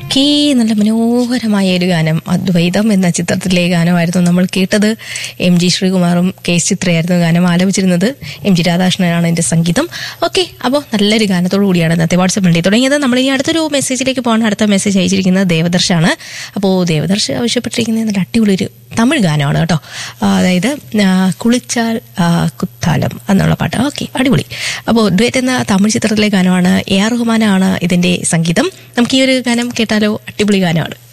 okay നല്ല മനോഹരമായ ഒരു ഗാനം അദ്വൈതം എന്ന ചിത്രത്തിലെ ഗാനമായിരുന്നു നമ്മൾ കേട്ടത് എം ജി ശ്രീകുമാറും കെ എസ് ചിത്രയായിരുന്നു ഗാനം ആലപിച്ചിരുന്നത് എം ജി രാധാകൃഷ്ണനാണ് എന്റെ സംഗീതം ഓക്കെ അപ്പോൾ നല്ലൊരു ഗാനത്തോടു കൂടിയാണ് ഇന്നത്തെ വാട്സപ്പ് വണ്ടി തുടങ്ങിയത് നമ്മൾ ഇനി അടുത്തൊരു മെസ്സേജിലേക്ക് പോകണം അടുത്ത മെസ്സേജ് അയച്ചിരിക്കുന്നത് ദേവദർശാണ് അപ്പോൾ ദേവദർശ് ആവശ്യപ്പെട്ടിരിക്കുന്നത് നല്ല അടിപൊളി ഒരു തമിഴ് ഗാനമാണ് കേട്ടോ ആ, അതായത് ആ, കുളിച്ചാൽ ആ, കുത്താലം എന്നുള്ള പാട്ട് ഓക്കെ അടിപൊളി അപ്പോൾ ഡുവേറ്റ് എന്ന തമിഴ് ചിത്രത്തിലെ ഗാനമാണ് എ ആർ റഹ്മാനാണ് ഇതിന്റെ സംഗീതം നമുക്ക് ഈ ഒരു ഗാനം കേട്ടാലോ അടിപൊളി ഗാനമാണ്